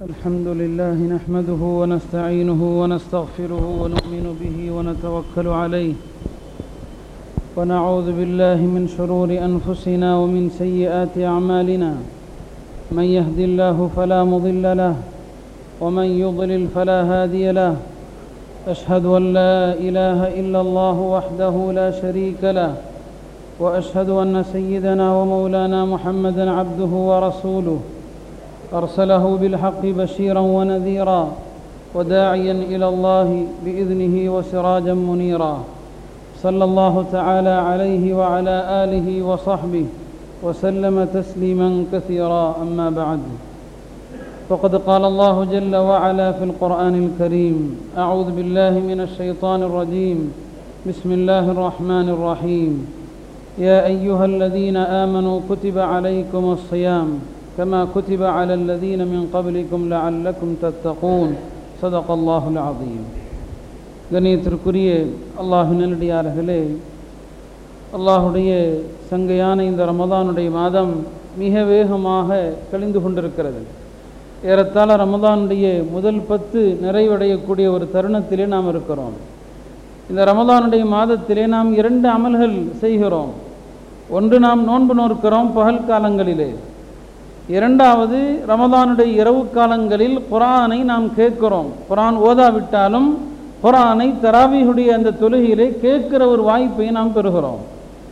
الحمد لله نحمده ونستعينه ونستغفره ونؤمن به ونتوكل عليه ونعوذ بالله من شرور أنفسنا ومن سيئات أعمالنا من يهد الله فلا مضل له ومن يضلل فلا هادي له أشهد أن لا إله إلا الله وحده لا شريك له وأشهد أن سيدنا ومولانا محمدا عبده ورسوله أرسله بالحق بشيرا ونذيرا وداعيا إلى الله بإذنه وسراجا منيرا صلى الله تعالى عليه وعلى آله وصحبه وسلم تسليما كثيرا أما بعد فقد قال الله جل وعلا في القرآن الكريم أعوذ بالله من الشيطان الرجيم بسم الله الرحمن الرحيم يا أيها الذين آمنوا كتب عليكم الصيام كما كتب على الذين من قبلكم لعلكم تتقون صدق الله العظيم கணியத்திற்குரிய அல்லாஹு நல்லடியார்களே அல்லாஹுடைய சங்கையான இந்த ரமதானுடைய மாதம் மிக வேகமாக கழிந்து கொண்டிருக்கிறது ஏறத்தாழ ரமதானுடைய முதல் பத்து நிறைவடையக்கூடிய ஒரு தருணத்திலே நாம் இருக்கிறோம் இந்த ரமதானுடைய மாதத்திலே நாம் இரண்டு அமல்கள் செய்கிறோம் ஒன்று நாம் நோன்பு நோக்கிறோம் பகல் காலங்களிலே இரண்டாவது ரமதானுடைய இரவு காலங்களில் குரானை நாம் கேட்கிறோம் குரான் ஓதாவிட்டாலும் குரானை தராவியுடைய அந்த தொழுகையிலே கேட்கிற ஒரு வாய்ப்பை நாம் பெறுகிறோம்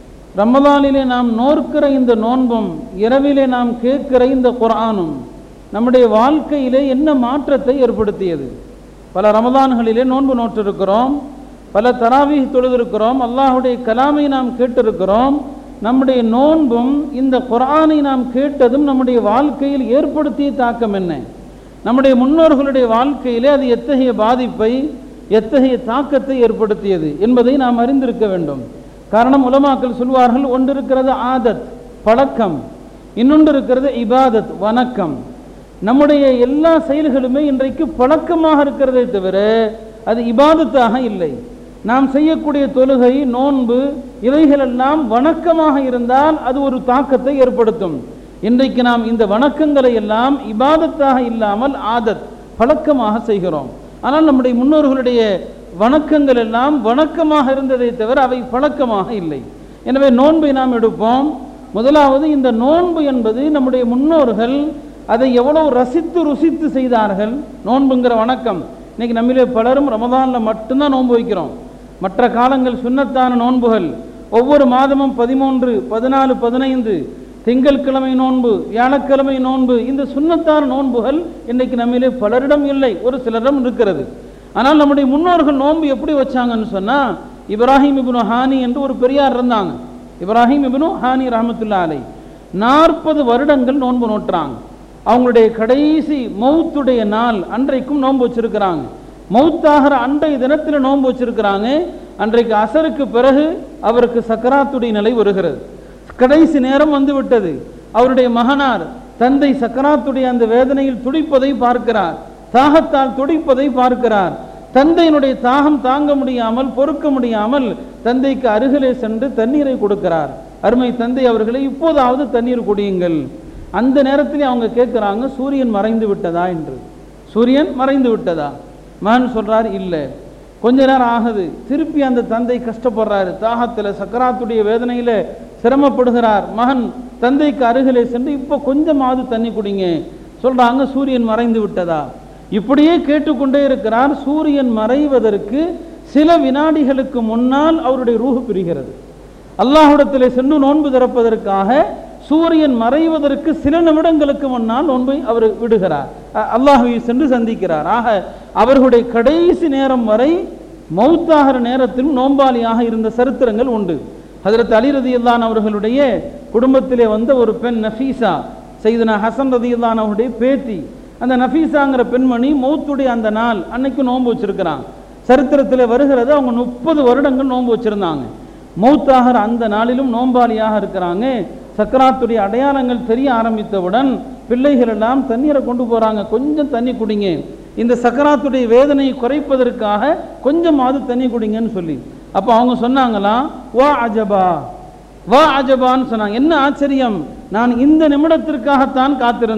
ரமதானிலே நாம் நோர்க்கிற இந்த நோன்பும் இரவிலே நாம் கேட்கிற இந்த குரானும் நம்முடைய வாழ்க்கையிலே என்ன மாற்றத்தை ஏற்படுத்தியது பல ரமதான்களிலே நோன்பு நோற்றிருக்கிறோம் பல தராவி தொழுதிருக்கிறோம் அல்லாஹுடைய கலாமை நாம் கேட்டிருக்கிறோம் நம்முடைய நோன்பும் இந்த குரானை நாம் கேட்டதும் நம்முடைய வாழ்க்கையில் ஏற்படுத்திய தாக்கம் என்ன நம்முடைய முன்னோர்களுடைய வாழ்க்கையிலே அது எத்தகைய பாதிப்பை எத்தகைய தாக்கத்தை ஏற்படுத்தியது என்பதை நாம் அறிந்திருக்க வேண்டும் காரணம் உலமாக்கள் சொல்வார்கள் ஒன்று இருக்கிறது ஆதத் பழக்கம் இன்னொன்று இருக்கிறது இபாதத் வணக்கம் நம்முடைய எல்லா செயல்களுமே இன்றைக்கு பழக்கமாக இருக்கிறதே தவிர அது இபாதத்தாக இல்லை நாம் செய்யக்கூடிய தொழுகை நோன்பு இவைகளெல்லாம் வணக்கமாக இருந்தால் அது ஒரு தாக்கத்தை ஏற்படுத்தும் இன்றைக்கு நாம் இந்த வணக்கங்களை எல்லாம் இபாதத்தாக இல்லாமல் ஆதத் பழக்கமாக செய்கிறோம் ஆனால் நம்முடைய முன்னோர்களுடைய வணக்கங்கள் எல்லாம் வணக்கமாக இருந்ததை தவிர அவை பழக்கமாக இல்லை எனவே நோன்பை நாம் எடுப்போம் முதலாவது இந்த நோன்பு என்பது நம்முடைய முன்னோர்கள் அதை எவ்வளவு ரசித்து ருசித்து செய்தார்கள் நோன்புங்கிற வணக்கம் இன்னைக்கு நம்மிலே பலரும் ரமதானில் மட்டும்தான் நோன்பு வைக்கிறோம் மற்ற காலங்கள் சுண்ணத்தான நோன்புகள் ஒவ்வொரு மாதமும் பதிமூன்று பதினாலு பதினைந்து திங்கட்கிழமை நோன்பு வியாழக்கிழமை நோன்பு இந்த சுண்ணத்தான நோன்புகள் இன்னைக்கு நம்மிலே பலரிடம் இல்லை ஒரு சிலரிடம் இருக்கிறது ஆனால் நம்முடைய முன்னோர்கள் நோன்பு எப்படி வச்சாங்கன்னு சொன்னால் இப்ராஹிம் இபினு ஹானி என்று ஒரு பெரியார் இருந்தாங்க இப்ராஹிம் இபினு ஹானி ரஹமத்துல்லா அலை நாற்பது வருடங்கள் நோன்பு நோட்டுறாங்க அவங்களுடைய கடைசி மௌத்துடைய நாள் அன்றைக்கும் நோன்பு வச்சிருக்கிறாங்க மௌத்தாகிற அன்றைய தினத்தில் நோன்பு வச்சிருக்கிறாங்க அன்றைக்கு அசருக்கு பிறகு அவருக்கு சக்கராத்துடைய நிலை வருகிறது கடைசி நேரம் வந்து விட்டது அவருடைய மகனார் தந்தை சக்கராத்துடைய அந்த வேதனையில் துடிப்பதை பார்க்கிறார் தாகத்தால் துடிப்பதை பார்க்கிறார் தந்தையினுடைய தாகம் தாங்க முடியாமல் பொறுக்க முடியாமல் தந்தைக்கு அருகிலே சென்று தண்ணீரை கொடுக்கிறார் அருமை தந்தை அவர்களை இப்போதாவது தண்ணீர் குடியுங்கள் அந்த நேரத்திலே அவங்க கேட்குறாங்க சூரியன் மறைந்து விட்டதா என்று சூரியன் மறைந்து விட்டதா மகன் சொல்றார் இல்லை கொஞ்ச நேரம் ஆகுது திருப்பி அந்த தந்தை கஷ்டப்படுறாரு தாகத்தில் சக்கராத்துடைய வேதனையில் சிரமப்படுகிறார் மகன் தந்தைக்கு அருகிலே சென்று இப்போ கொஞ்சமாவது தண்ணி குடிங்க சொல்றாங்க சூரியன் மறைந்து விட்டதா இப்படியே கேட்டுக்கொண்டே இருக்கிறார் சூரியன் மறைவதற்கு சில வினாடிகளுக்கு முன்னால் அவருடைய ரூஹு பிரிகிறது அல்லாஹுடத்தில் சென்று நோன்பு திறப்பதற்காக சூரியன் மறைவதற்கு சில நிமிடங்களுக்கு முன்னால் நோன்பை அவர் விடுகிறார் அல்லாஹுவை சென்று சந்திக்கிறார் ஆக அவர்களுடைய கடைசி நேரம் வரை மௌத்தாகிற நேரத்திலும் நோம்பாளியாக இருந்த சரித்திரங்கள் உண்டு ஹதரத் அலி ரதியுல்லான் அவர்களுடைய குடும்பத்திலே வந்த ஒரு பெண் நஃபீசா செய்தனா ஹசன் ரதியுல்லான் அவருடைய பேத்தி அந்த நஃபீசாங்கிற பெண்மணி மௌத்துடைய அந்த நாள் அன்னைக்கு நோன்பு வச்சிருக்கிறாங்க சரித்திரத்தில் வருகிறது அவங்க முப்பது வருடங்கள் நோன்பு வச்சிருந்தாங்க மௌத்தாகிற அந்த நாளிலும் நோம்பாளியாக இருக்கிறாங்க சக்கராத்துடைய அடையாளங்கள் தெரிய ஆரம்பித்தவுடன் பிள்ளைகள் எல்லாம் தண்ணீரை கொண்டு போகிறாங்க கொஞ்சம் தண்ணி குடிங்க இந்த சக்கராத்துடைய வேதனையை குறைப்பதற்காக கொஞ்சமாவது தண்ணி குடிங்கன்னு சொல்லி அப்போ அவங்க சொன்னாங்களாம் வா அஜபா வா அஜபான்னு சொன்னாங்க என்ன ஆச்சரியம் நான் இந்த நிமிடத்திற்காகத்தான் காத்திருந்தேன்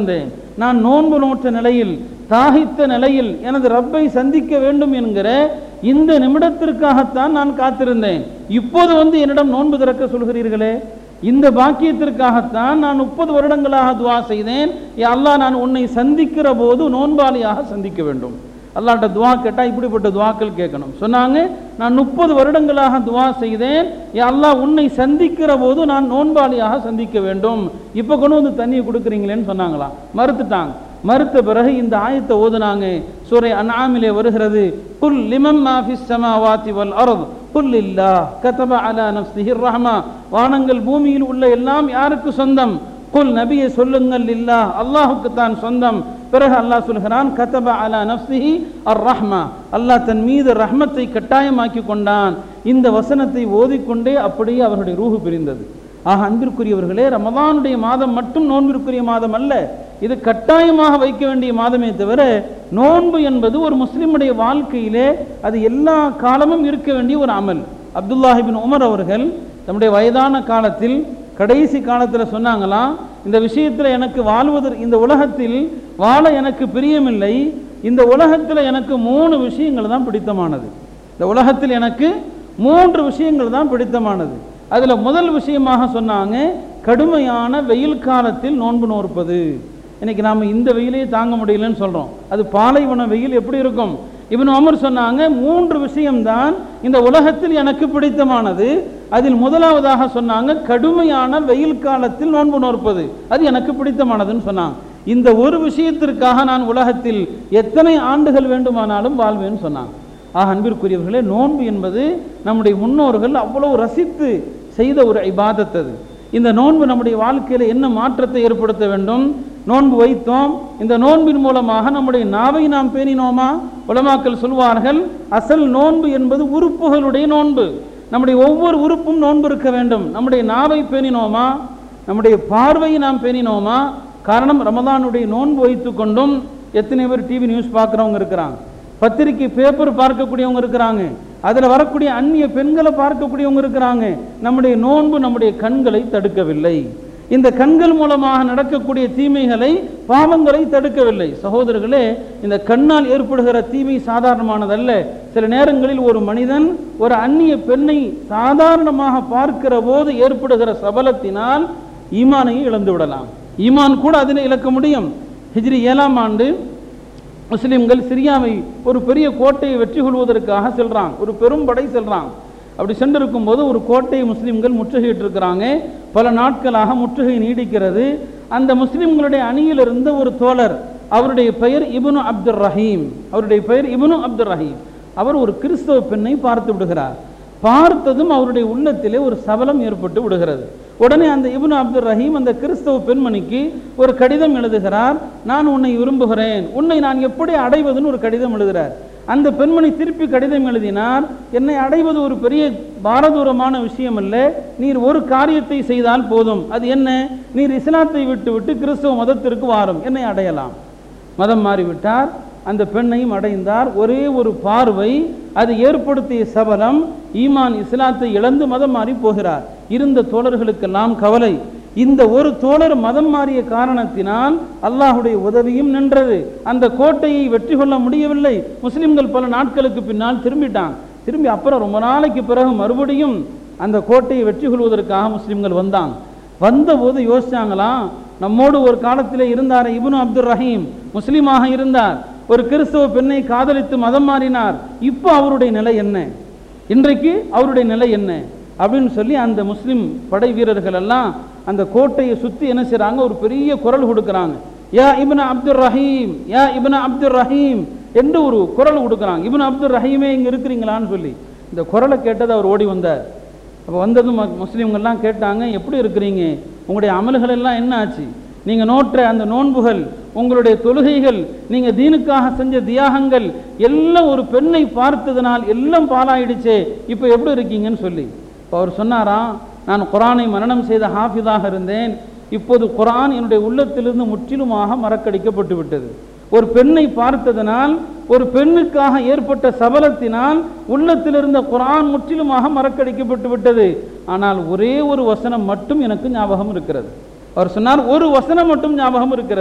நான் நோன்பு நோற்ற நிலையில் தாகித்த நிலையில் எனது ரப்பை சந்திக்க வேண்டும் என்கிற இந்த நிமிடத்திற்காகத்தான் நான் காத்திருந்தேன் இப்போது வந்து என்னிடம் நோன்பு திறக்க சொல்கிறீர்களே இந்த பாக்கியத்திற்காகத்தான் நான் முப்பது வருடங்களாக துவா செய்தேன் யா அல்லாஹ் நான் உன்னை சந்திக்கிற போது நோன்பாளியாக சந்திக்க வேண்டும் அல்லாட்ட துவா கேட்டால் இப்படிப்பட்ட துவாக்கள் கேட்கணும் சொன்னாங்க நான் முப்பது வருடங்களாக துவா செய்தேன் யா அல்லாஹ் உன்னை சந்திக்கிற போது நான் நோன்பாளியாக சந்திக்க வேண்டும் இப்போ கொண்டு வந்து தண்ணியை கொடுக்குறீங்களேன்னு சொன்னாங்களாம் மறுத்துட்டாங்க மறுத்த பிறகு இந்த ஆயத்தை ஓதுனாங்க சூரை அன்ஆமிலே வருகிறது குல் லிமம் மாஃபிஸ் சமாவாத்தி வல் அர்த் குல் இல்லா கதப அலா நஃப்ஸிஹிர் ரஹ்மா வானங்கள் பூமியில் உள்ள எல்லாம் யாருக்கு சொந்தம் குல் நபியை சொல்லுங்கள் இல்லா அல்லாஹுக்கு தான் சொந்தம் பிறகு அல்லாஹ் சொல்கிறான் கதப அலா நஃப்ஸிஹி அர் ரஹ்மா அல்லாஹ் தன் மீது ரஹ்மத்தை கட்டாயமாக்கி கொண்டான் இந்த வசனத்தை ஓதிக்கொண்டே அப்படியே அவருடைய ரூஹு பிரிந்தது ஆக அன்பிற்குரியவர்களே ரமதானுடைய மாதம் மட்டும் நோன்பிற்குரிய மாதம் அல்ல இது கட்டாயமாக வைக்க வேண்டிய மாதமே தவிர நோன்பு என்பது ஒரு முஸ்லிமுடைய வாழ்க்கையிலே அது எல்லா காலமும் இருக்க வேண்டிய ஒரு அமல் அப்துல்லாஹிபின் உமர் அவர்கள் தம்முடைய வயதான காலத்தில் கடைசி காலத்தில் சொன்னாங்களாம் இந்த விஷயத்தில் எனக்கு வாழ்வதற்கு இந்த உலகத்தில் வாழ எனக்கு பிரியமில்லை இந்த உலகத்தில் எனக்கு மூணு விஷயங்கள் தான் பிடித்தமானது இந்த உலகத்தில் எனக்கு மூன்று விஷயங்கள் தான் பிடித்தமானது அதில் முதல் விஷயமாக சொன்னாங்க கடுமையான வெயில் காலத்தில் நோன்பு நோற்பது இன்னைக்கு நாம் இந்த வெயிலே தாங்க முடியலன்னு சொல்கிறோம் அது பாலைவன வெயில் எப்படி இருக்கும் இவன் அமர் சொன்னாங்க மூன்று விஷயம்தான் இந்த உலகத்தில் எனக்கு பிடித்தமானது அதில் முதலாவதாக சொன்னாங்க கடுமையான வெயில் காலத்தில் நோன்பு நோற்பது அது எனக்கு பிடித்தமானதுன்னு சொன்னாங்க இந்த ஒரு விஷயத்திற்காக நான் உலகத்தில் எத்தனை ஆண்டுகள் வேண்டுமானாலும் வாழ்வேன்னு சொன்னாங்க ஆக அன்பிற்குரியவர்களே நோன்பு என்பது நம்முடைய முன்னோர்கள் அவ்வளவு ரசித்து செய்த ஒரு இபாதத் அது இந்த நோன்பு நம்முடைய வாழ்க்கையில் என்ன மாற்றத்தை ஏற்படுத்த வேண்டும் நோன்பு வைத்தோம் இந்த நோன்பின் மூலமாக நம்முடைய நாவை நாம் பேணினோமா உலமாக்கள் சொல்வார்கள் அசல் நோன்பு என்பது உறுப்புகளுடைய நோன்பு நம்முடைய ஒவ்வொரு உறுப்பும் நோன்பு இருக்க வேண்டும் நம்முடைய நாவை பேணினோமா நம்முடைய பார்வையை நாம் பேணினோமா காரணம் ரமதானுடைய நோன்பு வைத்து கொண்டும் எத்தனை பேர் டிவி நியூஸ் பார்க்குறவங்க இருக்கிறாங்க பத்திரிக்கை பேப்பர் பார்க்கக்கூடியவங்க இருக்கிறாங்க அதில் வரக்கூடிய அந்நிய பெண்களை பார்க்கக்கூடியவங்க இருக்கிறாங்க நம்முடைய நோன்பு நம்முடைய கண்களை தடுக்கவில்லை இந்த கண்கள் மூலமாக நடக்கக்கூடிய தீமைகளை பாவங்களை தடுக்கவில்லை சகோதரர்களே இந்த கண்ணால் ஏற்படுகிற தீமை சாதாரணமானதல்ல சில நேரங்களில் ஒரு மனிதன் ஒரு அந்நிய பெண்ணை சாதாரணமாக பார்க்கிற போது ஏற்படுகிற சபலத்தினால் ஈமானையும் இழந்து விடலாம் ஈமான் கூட அதில் இழக்க முடியும் ஹிஜ்ரி ஏழாம் ஆண்டு முஸ்லிம்கள் சிரியாவை ஒரு பெரிய கோட்டையை வெற்றி கொள்வதற்காக செல்றாங்க ஒரு பெரும் படை செல்றாங்க அப்படி சென்றிருக்கும் போது ஒரு கோட்டையை முஸ்லிம்கள் முற்றுகையிட்டு இருக்கிறாங்க பல நாட்களாக முற்றுகை நீடிக்கிறது அந்த முஸ்லிம்களுடைய அணியில் இருந்த ஒரு தோழர் அவருடைய பெயர் இப்னு அப்துல் ரஹீம் அவருடைய பெயர் இப்னு அப்துல் ரஹீம் அவர் ஒரு கிறிஸ்தவ பெண்ணை பார்த்து விடுகிறார் பார்த்ததும் அவருடைய உள்ளத்திலே ஒரு சபலம் ஏற்பட்டு விடுகிறது உடனே அந்த இப்னு அப்துல் ரஹீம் அந்த கிறிஸ்தவ பெண்மணிக்கு ஒரு கடிதம் எழுதுகிறார் நான் உன்னை விரும்புகிறேன் உன்னை நான் எப்படி அடைவதுன்னு ஒரு கடிதம் எழுதுகிறார் அந்த பெண்மணி திருப்பி கடிதம் எழுதினார் என்னை அடைவது ஒரு பெரிய பாரதூரமான விஷயம் அல்ல நீர் ஒரு காரியத்தை செய்தால் போதும் அது என்ன நீர் இஸ்லாத்தை விட்டு விட்டு கிறிஸ்தவ மதத்திற்கு வாரும் என்னை அடையலாம் மதம் மாறிவிட்டார் அந்த பெண்ணையும் அடைந்தார் ஒரே ஒரு பார்வை அது ஏற்படுத்திய சபலம் ஈமான் இஸ்லாத்தை இழந்து மதம் மாறி போகிறார் இருந்த தோழர்களுக்கெல்லாம் கவலை இந்த ஒரு தோழர் மதம் மாறிய காரணத்தினால் அல்லாஹுடைய உதவியும் நின்றது அந்த கோட்டையை வெற்றி கொள்ள முடியவில்லை முஸ்லிம்கள் பல நாட்களுக்கு பின்னால் திரும்பிட்டாங்க திரும்பி அப்புறம் ரொம்ப நாளைக்கு பிறகு மறுபடியும் அந்த கோட்டையை வெற்றி கொள்வதற்காக முஸ்லிம்கள் வந்தாங்க வந்தபோது யோசிச்சாங்களாம் நம்மோடு ஒரு காலத்தில் இருந்தார் இப்னு அப்துல் ரஹீம் முஸ்லீமாக இருந்தார் ஒரு கிறிஸ்தவ பெண்ணை காதலித்து மதம் மாறினார் இப்போ அவருடைய நிலை என்ன இன்றைக்கு அவருடைய நிலை என்ன அப்படின்னு சொல்லி அந்த முஸ்லிம் படை வீரர்கள் எல்லாம் அந்த கோட்டையை சுற்றி என்ன செய்கிறாங்க ஒரு பெரிய குரல் கொடுக்குறாங்க யா இப்னு அப்துல் ரஹீம் யா இப்னு அப்துல் ரஹீம் என்று ஒரு குரல் கொடுக்குறாங்க இப்னு அப்துல் ரஹீமே இங்கே இருக்கிறீங்களான்னு சொல்லி இந்த குரலை கேட்டது அவர் ஓடி வந்தார் அப்போ வந்ததும் ம- முஸ்லிம்கள்லாம் கேட்டாங்க எப்படி இருக்கிறீங்க உங்களுடைய அமல்கள் எல்லாம் என்ன ஆச்சு நீங்கள் நோற்ற அந்த நோன்புகள் உங்களுடைய தொழுகைகள் நீங்கள் தீனுக்காக செஞ்ச தியாகங்கள் எல்லாம் ஒரு பெண்ணை பார்த்ததனால் எல்லாம் பாலாயிடுச்சே இப்போ எப்படி இருக்கீங்கன்னு சொல்லி இப்போ அவர் சொன்னாராம் நான் குரானை மரணம் செய்த ஹாஃபிதாக இருந்தேன் இப்போது குரான் என்னுடைய உள்ளத்திலிருந்து முற்றிலுமாக மறக்கடிக்கப்பட்டு விட்டது ஒரு பெண்ணை பார்த்ததனால் ஒரு பெண்ணுக்காக ஏற்பட்ட சபலத்தினால் உள்ளத்தில் இருந்த குரான் முற்றிலுமாக மறக்கடிக்கப்பட்டு விட்டது ஆனால் ஒரே ஒரு வசனம் மட்டும் எனக்கு ஞாபகம் இருக்கிறது அவர் சொன்னார் ஒரு வசனம் மட்டும் ஞாபகம் இருக்கிறது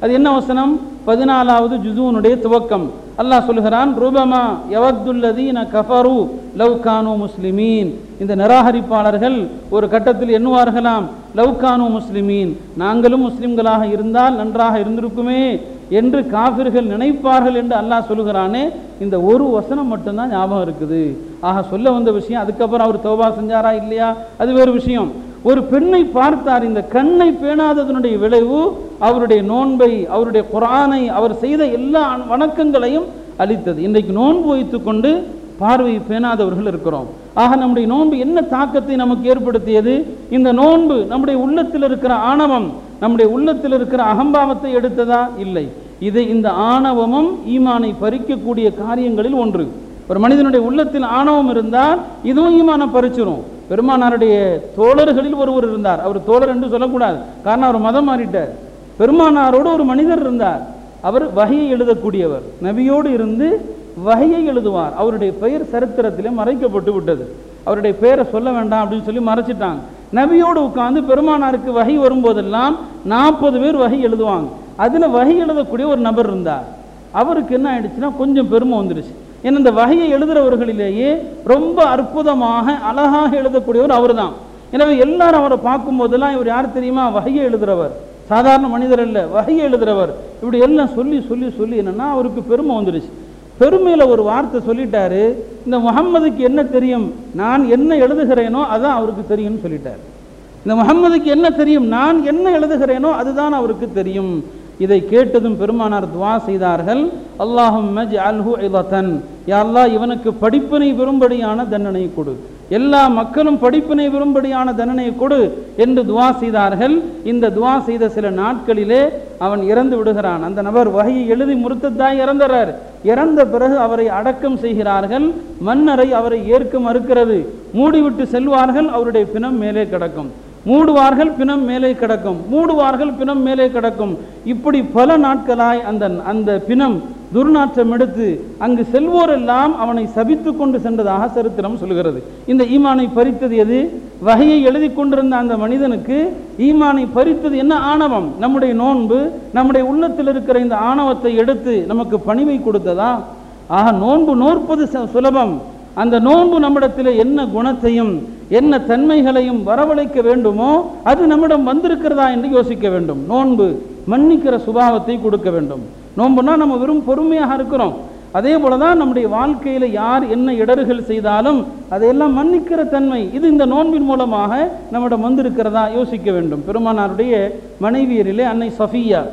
அது என்ன வசனம் பதினாலாவது ஜுசூனுடைய துவக்கம் அல்லாஹ் சொல்கிறான் ரூபமா யவத்துல்லதீன கஃபரு லவ் கானு முஸ்லிமீன் இந்த நிராகரிப்பாளர்கள் ஒரு கட்டத்தில் எண்ணுவார்களாம் லவ் கானு முஸ்லிமீன் நாங்களும் முஸ்லிம்களாக இருந்தால் நன்றாக இருந்திருக்குமே என்று காபிர்கள் நினைப்பார்கள் என்று அல்லாஹ் சொல்லுகிறானே இந்த ஒரு வசனம் மட்டும்தான் ஞாபகம் இருக்குது ஆக சொல்ல வந்த விஷயம் அதுக்கப்புறம் அவர் தௌபா செஞ்சாரா இல்லையா அது வேறு விஷயம் ஒரு பெண்ணை பார்த்தார் இந்த கண்ணை பேணாததனுடைய விளைவு அவருடைய நோன்பை அவருடைய குரானை அவர் செய்த எல்லா வணக்கங்களையும் அளித்தது இன்றைக்கு நோன்பு வைத்துக் கொண்டு பார்வை பேணாதவர்கள் இருக்கிறோம் ஆக நம்முடைய நோன்பு என்ன தாக்கத்தை நமக்கு ஏற்படுத்தியது இந்த நோன்பு நம்முடைய உள்ளத்தில் இருக்கிற ஆணவம் நம்முடைய உள்ளத்தில் இருக்கிற அகம்பாவத்தை எடுத்ததா இல்லை இது இந்த ஆணவமும் ஈமானை பறிக்கக்கூடிய காரியங்களில் ஒன்று ஒரு மனிதனுடைய உள்ளத்தில் ஆணவம் இருந்தால் இதுவும் ஈமானை பறிச்சிரும் பெருமானாருடைய தோழர்களில் ஒருவர் இருந்தார் அவர் தோழர் என்று சொல்லக்கூடாது காரணம் அவர் மதம் மாறிட்டார் பெருமானாரோடு ஒரு மனிதர் இருந்தார் அவர் வகையை எழுதக்கூடியவர் நபியோடு இருந்து வகையை எழுதுவார் அவருடைய பெயர் சரித்திரத்திலே மறைக்கப்பட்டு விட்டது அவருடைய பெயரை சொல்ல வேண்டாம் அப்படின்னு சொல்லி மறைச்சிட்டாங்க நபியோடு உட்கார்ந்து பெருமானாருக்கு வகை வரும்போதெல்லாம் நாற்பது பேர் வகை எழுதுவாங்க அதில் வகை எழுதக்கூடிய ஒரு நபர் இருந்தார் அவருக்கு என்ன ஆயிடுச்சுன்னா கொஞ்சம் பெருமை வந்துருச்சு ஏன்னா இந்த வகையை எழுதுறவர்களிலேயே ரொம்ப அற்புதமாக அழகாக எழுதக்கூடியவர் அவர்தான் எனவே எல்லாரும் அவரை பார்க்கும்போதெல்லாம் இவர் யார் தெரியுமா வகையை எழுதுறவர் சாதாரண மனிதர் அல்ல வகையை எழுதுறவர் இப்படி எல்லாம் சொல்லி சொல்லி சொல்லி என்னன்னா அவருக்கு பெருமை வந்துருச்சு பெருமையில் ஒரு வார்த்தை சொல்லிட்டாரு இந்த முகம்மதுக்கு என்ன தெரியும் நான் என்ன எழுதுகிறேனோ அதான் அவருக்கு தெரியும்னு சொல்லிட்டார் இந்த முகம்மதுக்கு என்ன தெரியும் நான் என்ன எழுதுகிறேனோ அதுதான் அவருக்கு தெரியும் இதை கேட்டதும் பெருமானார் துவா செய்தார்கள் அல்லாஹும் மஜ் அல்ஹு இலத்தன் யாழ்லா இவனுக்கு படிப்பினை விரும்படியான தண்டனை கொடு எல்லா மக்களும் படிப்பினை விரும்படியான தண்டனையை கொடு என்று துவா செய்தார்கள் இந்த துவா செய்த சில நாட்களிலே அவன் இறந்து விடுகிறான் அந்த நபர் வகையை எழுதி முறுத்தத்தாய் இறந்துறார் இறந்த பிறகு அவரை அடக்கம் செய்கிறார்கள் மன்னரை அவரை ஏற்க மறுக்கிறது மூடிவிட்டு செல்வார்கள் அவருடைய பிணம் மேலே கிடக்கும் மூடுவார்கள் பிணம் மேலே கிடக்கும் மூடுவார்கள் பிணம் மேலே கிடக்கும் இப்படி பல நாட்களாய் அந்த அந்த பிணம் துர்நாற்றம் எடுத்து அங்கு செல்வோரெல்லாம் அவனை சபித்து கொண்டு சென்றதாக சரித்திரம் சொல்கிறது இந்த ஈமானை பறித்தது எது வகையை எழுதி கொண்டிருந்த அந்த மனிதனுக்கு ஈமானை பறித்தது என்ன ஆணவம் நம்முடைய நோன்பு நம்முடைய உள்ளத்தில் இருக்கிற இந்த ஆணவத்தை எடுத்து நமக்கு பணிவை கொடுத்ததா ஆக நோன்பு நோற்பது ச- சுலபம் அந்த நோன்பு நம்மிடத்தில் என்ன குணத்தையும் என்ன தன்மைகளையும் வரவழைக்க வேண்டுமோ அது நம்மிடம் வந்திருக்கிறதா என்று யோசிக்க வேண்டும் நோன்பு மன்னிக்கிற சுபாவத்தை கொடுக்க வேண்டும் நோன்புனா நம்ம வெறும் பொறுமையாக இருக்கிறோம் அதே போல தான் நம்முடைய வாழ்க்கையில் யார் என்ன இடர்கள் செய்தாலும் அதையெல்லாம் மன்னிக்கிற தன்மை இது இந்த நோன்பின் மூலமாக நம்மிடம் வந்திருக்கிறதா யோசிக்க வேண்டும் பெருமானாருடைய மனைவியரிலே அன்னை சஃபியா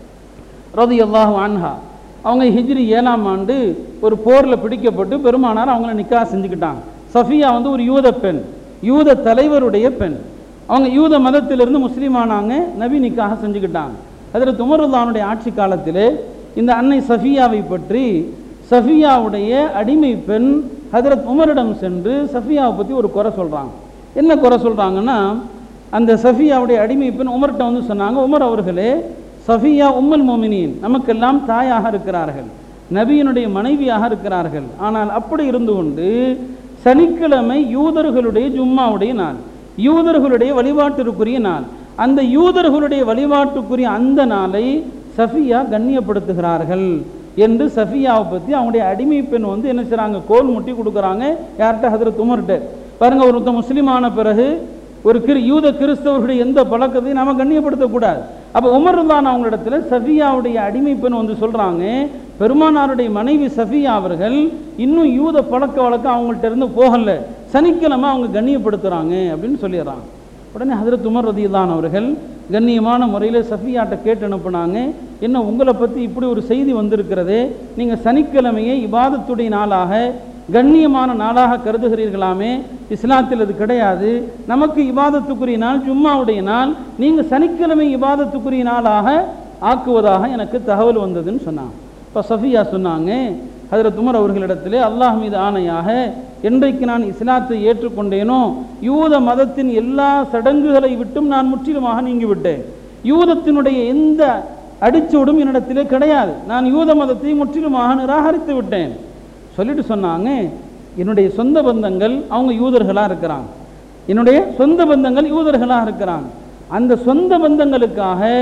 ரதியல்லாஹு அன்ஹா அவங்க ஹிஜ்ரி ஏழாம் ஆண்டு ஒரு போரில் பிடிக்கப்பட்டு பெருமானார் அவங்கள நிக்கா செஞ்சுக்கிட்டாங்க சஃபியா வந்து ஒரு யூத பெண் யூத தலைவருடைய பெண் அவங்க யூத மதத்திலிருந்து முஸ்லீம் ஆனாங்க நபி நிக்காக செஞ்சுக்கிட்டாங்க அதில் துமருல்லானுடைய ஆட்சி காலத்திலே இந்த அன்னை சஃபியாவை பற்றி சஃபியாவுடைய அடிமை பெண் ஹதரத் உமரிடம் சென்று சஃபியாவை பற்றி ஒரு குறை சொல்கிறாங்க என்ன குறை சொல்கிறாங்கன்னா அந்த சஃபியாவுடைய அடிமை பெண் உமர்கிட்ட வந்து சொன்னாங்க உமர் அவர்களே சஃபியா உம்முல் மோமினின் நமக்கெல்லாம் தாயாக இருக்கிறார்கள் நபியினுடைய மனைவியாக இருக்கிறார்கள் ஆனால் அப்படி இருந்து கொண்டு சனிக்கிழமை யூதர்களுடைய ஜும்மாவுடைய நாள் யூதர்களுடைய வழிபாட்டிற்குரிய நாள் அந்த யூதர்களுடைய வழிபாட்டுக்குரிய அந்த நாளை சஃபியா கண்ணியப்படுத்துகிறார்கள் என்று சஃபியாவை பற்றி அவங்களுடைய அடிமை பெண் வந்து என்ன செய்றாங்க கோல் முட்டி கொடுக்குறாங்க யார்கிட்ட ஹதரத் உமர்கிட்ட பாருங்க ஒருத்தன் முஸ்லீமான பிறகு ஒரு கிரு யூத கிறிஸ்தவர்களுடைய எந்த பழக்கத்தையும் நாம கண்ணியப்படுத்தக்கூடாது அப்போ உமர் தான் அவங்களிடத்துல சஃபியாவுடைய அடிமை பெண் வந்து சொல்றாங்க பெருமானாருடைய மனைவி சஃபியா அவர்கள் இன்னும் யூத பழக்க வழக்கம் அவங்கள்ட்ட இருந்து போகல சனிக்கிழமை அவங்க கண்ணியப்படுத்துறாங்க அப்படின்னு சொல்லிடுறாங்க உடனே ஹதரத் உமர் ரதியல்லான் அவர்கள் கண்ணியமான முறையில் சஃபியாட்ட கேட்டு அனுப்புனாங்க என்ன உங்களை பற்றி இப்படி ஒரு செய்தி வந்திருக்கிறதே நீங்கள் சனிக்கிழமையை இபாதத்துடைய நாளாக கண்ணியமான நாளாக கருதுகிறீர்களாமே இஸ்லாத்தில் அது கிடையாது நமக்கு இபாதத்துக்குரிய நாள் ஜும்மாவுடைய நாள் நீங்கள் சனிக்கிழமை இபாதத்துக்குரிய நாளாக ஆக்குவதாக எனக்கு தகவல் வந்ததுன்னு சொன்னாங்க இப்போ சஃபியா சொன்னாங்க ஹதரத் உமர் அவர்களிடத்திலே அல்லாஹ் மீது ஆணையாக என்றைக்கு நான் இஸ்லாத்தை ஏற்றுக்கொண்டேனோ யூத மதத்தின் எல்லா சடங்குகளை விட்டும் நான் முற்றிலுமாக நீங்கிவிட்டேன் யூதத்தினுடைய எந்த அடிச்சூடும் என்னிடத்திலே கிடையாது நான் யூத மதத்தை முற்றிலுமாக நிராகரித்து விட்டேன் சொல்லிட்டு சொன்னாங்க என்னுடைய சொந்த பந்தங்கள் அவங்க யூதர்களாக இருக்கிறாங்க என்னுடைய சொந்த பந்தங்கள் யூதர்களாக இருக்கிறாங்க அந்த சொந்த பந்தங்களுக்காக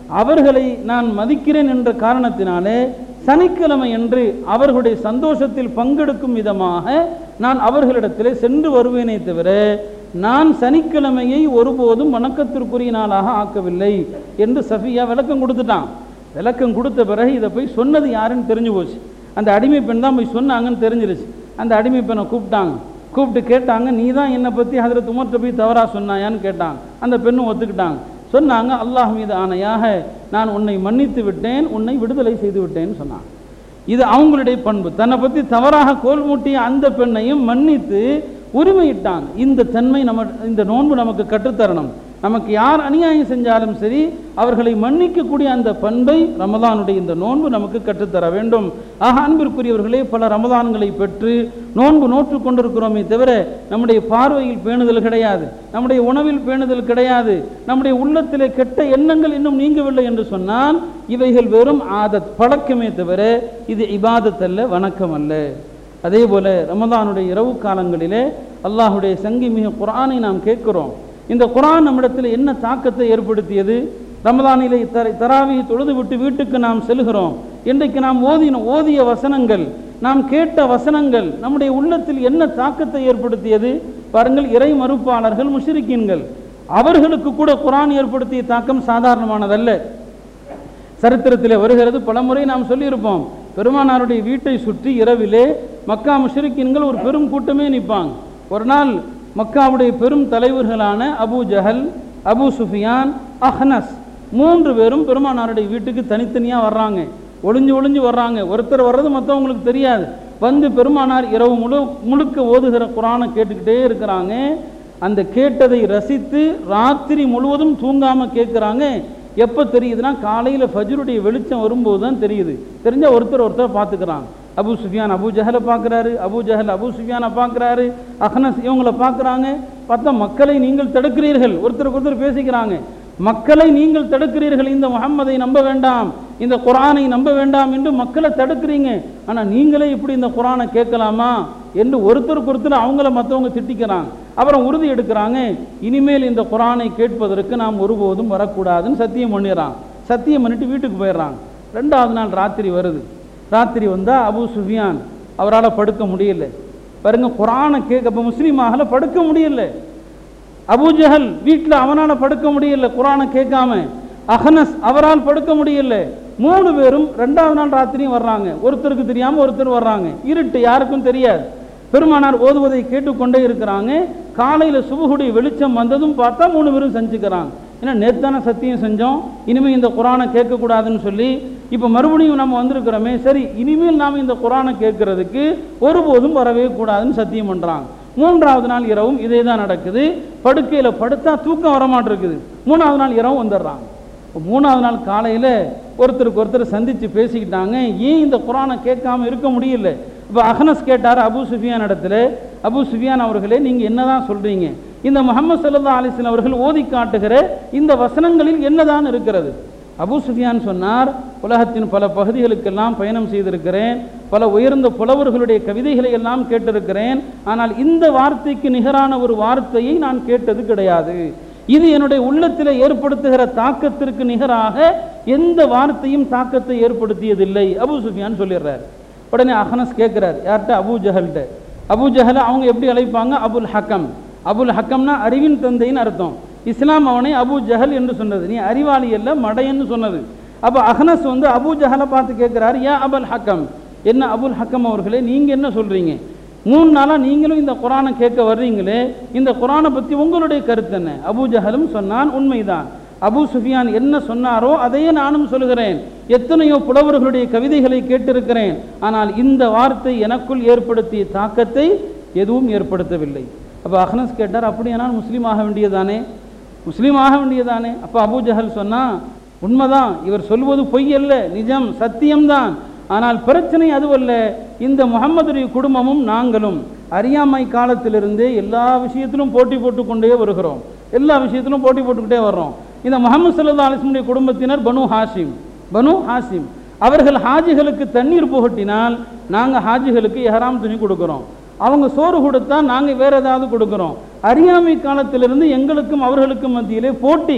அவர்களை நான் மதிக்கிறேன் என்ற காரணத்தினாலே சனிக்கிழமை என்று அவர்களுடைய சந்தோஷத்தில் பங்கெடுக்கும் விதமாக நான் அவர்களிடத்திலே சென்று வருவேனே தவிர நான் சனிக்கிழமையை ஒருபோதும் வணக்கத்திற்குரிய நாளாக ஆக்கவில்லை என்று சஃபியா விளக்கம் கொடுத்துட்டான் விளக்கம் கொடுத்த பிறகு இதை போய் சொன்னது யாருன்னு தெரிஞ்சு போச்சு அந்த அடிமை பெண் தான் போய் சொன்னாங்கன்னு தெரிஞ்சிருச்சு அந்த அடிமை பெண்ணை கூப்பிட்டாங்க கூப்பிட்டு கேட்டாங்க நீ தான் என்னை பற்றி ஹதரத் உமர்கிட்ட போய் தவறாக சொன்னாயான்னு கேட்டாங்க அந்த பெண்ணும் ஒத்துக்கிட்டாங்க சொன்னாங்க அல்லாஹ் மீது ஆணையாக நான் உன்னை மன்னித்து விட்டேன் உன்னை விடுதலை செய்து விட்டேன்னு சொன்னாங்க இது அவங்களுடைய பண்பு தன்னை பற்றி தவறாக கோல் மூட்டிய அந்த பெண்ணையும் மன்னித்து உரிமையிட்டாங்க இந்த தன்மை நம்ம இந்த நோன்பு நமக்கு கற்றுத்தரணும் நமக்கு யார் அநியாயம் செஞ்சாலும் சரி அவர்களை மன்னிக்கக்கூடிய அந்த பண்பை ரமதானுடைய இந்த நோன்பு நமக்கு கற்றுத்தர வேண்டும் ஆக அன்பிற்குரியவர்களே பல ரமதான்களை பெற்று நோன்பு நோற்று கொண்டிருக்கிறோமே தவிர நம்முடைய பார்வையில் பேணுதல் கிடையாது நம்முடைய உணவில் பேணுதல் கிடையாது நம்முடைய உள்ளத்திலே கெட்ட எண்ணங்கள் இன்னும் நீங்கவில்லை என்று சொன்னால் இவைகள் வெறும் ஆதத் பழக்கமே தவிர இது இபாதத் அல்ல வணக்கம் அல்ல அதே போல ரமதானுடைய இரவு காலங்களிலே அல்லாஹுடைய சங்கி மிக குரானை நாம் கேட்கிறோம் இந்த குரான் நம்மிடத்தில் என்ன தாக்கத்தை ஏற்படுத்தியது ரமதானிலே தர தராவி தொழுது விட்டு வீட்டுக்கு நாம் செல்கிறோம் இன்றைக்கு நாம் ஓதின ஓதிய வசனங்கள் நாம் கேட்ட வசனங்கள் நம்முடைய உள்ளத்தில் என்ன தாக்கத்தை ஏற்படுத்தியது பாருங்கள் இறை மறுப்பாளர்கள் முஷிரிக்கீன்கள் அவர்களுக்கு கூட குரான் ஏற்படுத்திய தாக்கம் சாதாரணமானதல்ல சரித்திரத்திலே வருகிறது பலமுறை நாம் சொல்லியிருப்போம் பெருமானாருடைய வீட்டை சுற்றி இரவிலே மக்கா முஷரிக்கின்கள் ஒரு பெரும் கூட்டமே நிற்பாங்க ஒரு நாள் மக்காவுடைய பெரும் தலைவர்களான அபு ஜஹல் அபு சுஃபியான் அஹ்னஸ் மூன்று பேரும் பெருமானாருடைய வீட்டுக்கு தனித்தனியாக வர்றாங்க ஒளிஞ்சு ஒளிஞ்சு வர்றாங்க ஒருத்தர் வர்றது மற்றவங்களுக்கு தெரியாது வந்து பெருமானார் இரவு முழு முழுக்க ஓதுகிற குரானை கேட்டுக்கிட்டே இருக்கிறாங்க அந்த கேட்டதை ரசித்து ராத்திரி முழுவதும் தூங்காமல் கேட்குறாங்க எப்போ தெரியுதுன்னா காலையில் ஃபஜ்ருடைய வெளிச்சம் வரும்போது தான் தெரியுது தெரிஞ்சால் ஒருத்தர் ஒருத்தர் பார்த்துக்கிறாங்க அபு சுஃபியான் அபு ஜஹலை பார்க்குறாரு அபு ஜஹல் அபு சுஃபியானை பார்க்குறாரு அஹ்னஸ் இவங்களை பார்க்குறாங்க பார்த்தா மக்களை நீங்கள் தடுக்கிறீர்கள் ஒருத்தருக்கு ஒருத்தர் பேசிக்கிறாங்க மக்களை நீங்கள் தடுக்கிறீர்கள் இந்த முகம்மதை நம்ப வேண்டாம் இந்த குரானை நம்ப வேண்டாம் என்று மக்களை தடுக்கிறீங்க ஆனால் நீங்களே இப்படி இந்த குரானை கேட்கலாமா என்று ஒருத்தருக்கு ஒருத்தர் அவங்கள மற்றவங்க திட்டிக்கிறாங்க அப்புறம் உறுதி எடுக்கிறாங்க இனிமேல் இந்த குரானை கேட்பதற்கு நாம் ஒருபோதும் வரக்கூடாதுன்னு சத்தியம் பண்ணிடுறான் சத்தியம் பண்ணிட்டு வீட்டுக்கு போயிடுறாங்க ரெண்டாவது நாள் ராத்திரி வருது ராத்திரி வந்தால் அபு சுஃபியான் அவரால் படுக்க முடியல பாருங்க குரானை கேட்க இப்போ முஸ்லீமாகல படுக்க முடியல அபூஜஹல் வீட்டில் அவனால் படுக்க முடியல குரானை கேட்காம அஹனஸ் அவரால் படுக்க முடியல மூணு பேரும் ரெண்டாவது நாள் ராத்திரியும் வர்றாங்க ஒருத்தருக்கு தெரியாமல் ஒருத்தர் வர்றாங்க இருட்டு யாருக்கும் தெரியாது பெருமானார் ஓதுவதை கேட்டுக்கொண்டே இருக்கிறாங்க காலையில் சுபகுடைய வெளிச்சம் வந்ததும் பார்த்தா மூணு பேரும் செஞ்சுக்கிறாங்க ஏன்னா நேத்தான சத்தியம் செஞ்சோம் இனிமேல் இந்த குரானை கேட்கக்கூடாதுன்னு சொல்லி இப்போ மறுபடியும் நம்ம வந்திருக்கிறோமே சரி இனிமேல் நாம் இந்த குரானை கேட்கறதுக்கு ஒருபோதும் வரவே கூடாதுன்னு சத்தியம் பண்ணுறாங்க மூன்றாவது நாள் இரவும் இதே தான் நடக்குது படுக்கையில் படுத்தா தூக்கம் வரமாட்டிருக்குது மூணாவது நாள் இரவும் வந்துடுறாங்க இப்போ மூணாவது நாள் காலையில் ஒருத்தருக்கு ஒருத்தர் சந்தித்து பேசிக்கிட்டாங்க ஏன் இந்த குரானை கேட்காம இருக்க முடியல இப்போ அஹனஸ் கேட்டார் அபு சுஃபியான் இடத்துல அபு சுஃபியான் அவர்களே நீங்கள் என்னதான் சொல்கிறீங்க இந்த முகமது சல்லா அலிஸ்லாம் அவர்கள் ஓதி காட்டுகிற இந்த வசனங்களில் என்னதான் இருக்கிறது அபு சுஃபியான் சொன்னார் உலகத்தின் பல பகுதிகளுக்கெல்லாம் பயணம் செய்திருக்கிறேன் பல உயர்ந்த புலவர்களுடைய கவிதைகளை எல்லாம் கேட்டிருக்கிறேன் ஆனால் இந்த வார்த்தைக்கு நிகரான ஒரு வார்த்தையை நான் கேட்டது கிடையாது இது என்னுடைய உள்ளத்தில் ஏற்படுத்துகிற தாக்கத்திற்கு நிகராக எந்த வார்த்தையும் தாக்கத்தை ஏற்படுத்தியதில்லை அபு சுஃபியான் சொல்லிடுறார் உடனே அஹனஸ் கேட்குறார் யார்கிட்ட அபு ஜஹல்கிட்ட அபு ஜஹலை அவங்க எப்படி அழைப்பாங்க அபுல் ஹக்கம் அபுல் ஹக்கம்னா அறிவின் தந்தைன்னு அர்த்தம் இஸ்லாம் அவனை அபு ஜஹல் என்று சொன்னது நீ அறிவாளி அல்ல மடையன்னு சொன்னது அப்போ அஹனஸ் வந்து அபு ஜஹலை பார்த்து கேட்குறாரு ஏன் அபுல் ஹக்கம் என்ன அபுல் ஹக்கம் அவர்களே நீங்கள் என்ன சொல்கிறீங்க மூணு நாளாக நீங்களும் இந்த குரானை கேட்க வர்றீங்களே இந்த குரானை பற்றி உங்களுடைய கருத்து என்ன அபு ஜஹலும் சொன்னான் உண்மைதான் அபு சுஃபியான் என்ன சொன்னாரோ அதையே நானும் சொல்கிறேன் எத்தனையோ புலவர்களுடைய கவிதைகளை கேட்டிருக்கிறேன் ஆனால் இந்த வார்த்தை எனக்குள் ஏற்படுத்திய தாக்கத்தை எதுவும் ஏற்படுத்தவில்லை அப்போ அஹ்னஸ் கேட்டார் அப்படியானால் முஸ்லீம் ஆக வேண்டியதானே முஸ்லீம் ஆக வேண்டியதானே அப்போ அபு ஜஹல் சொன்னா உண்மைதான் இவர் சொல்வது பொய் அல்ல நிஜம் சத்தியம்தான் ஆனால் பிரச்சனை அதுவல்ல இந்த முகம்மதுடைய குடும்பமும் நாங்களும் அறியாமை காலத்திலிருந்தே எல்லா விஷயத்திலும் போட்டி போட்டுக்கொண்டே வருகிறோம் எல்லா விஷயத்திலும் போட்டி போட்டுக்கிட்டே வர்றோம் இந்த முகமது சல்லா அலிஸ்முடைய குடும்பத்தினர் பனு ஹாஷிம் பனு ஹாஷிம் அவர்கள் ஹாஜிகளுக்கு தண்ணீர் புகட்டினால் நாங்கள் ஹாஜிகளுக்கு எஹராம் துணி கொடுக்குறோம் அவங்க சோறு கொடுத்தா நாங்கள் வேற ஏதாவது கொடுக்குறோம் அறியாமை காலத்திலிருந்து எங்களுக்கும் அவர்களுக்கும் மத்தியிலே போட்டி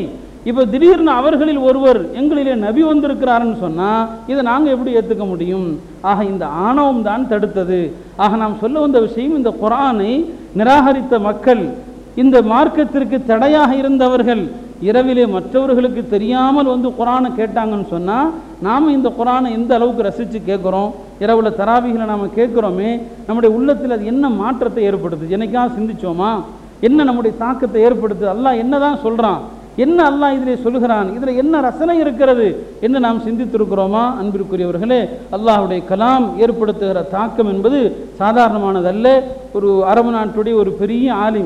இப்போ திடீர்னு அவர்களில் ஒருவர் எங்களிலே நபி வந்திருக்கிறாருன்னு சொன்னால் இதை நாங்கள் எப்படி ஏற்றுக்க முடியும் ஆக இந்த ஆணவம் தான் தடுத்தது ஆக நாம் சொல்ல வந்த விஷயம் இந்த குரானை நிராகரித்த மக்கள் இந்த மார்க்கத்திற்கு தடையாக இருந்தவர்கள் இரவிலே மற்றவர்களுக்கு தெரியாமல் வந்து குரானை கேட்டாங்கன்னு சொன்னால் நாம் இந்த குரானை எந்த அளவுக்கு ரசித்து கேட்குறோம் இரவில் தராவிகளை நாம் கேட்குறோமே நம்முடைய உள்ளத்தில் அது என்ன மாற்றத்தை ஏற்படுத்துது என்னைக்காவது சிந்திச்சோமா என்ன நம்முடைய தாக்கத்தை ஏற்படுத்துது அல்லாஹ் என்ன தான் சொல்கிறான் என்ன அல்லாஹ் இதிலே சொல்கிறான் இதில் என்ன ரசனை இருக்கிறது என்று நாம் சிந்தித்திருக்கிறோமா அன்பிற்குரியவர்களே அல்லாஹுடைய கலாம் ஏற்படுத்துகிற தாக்கம் என்பது சாதாரணமானதல்ல ஒரு அரபு நாட்டுடைய ஒரு பெரிய ஆலிம்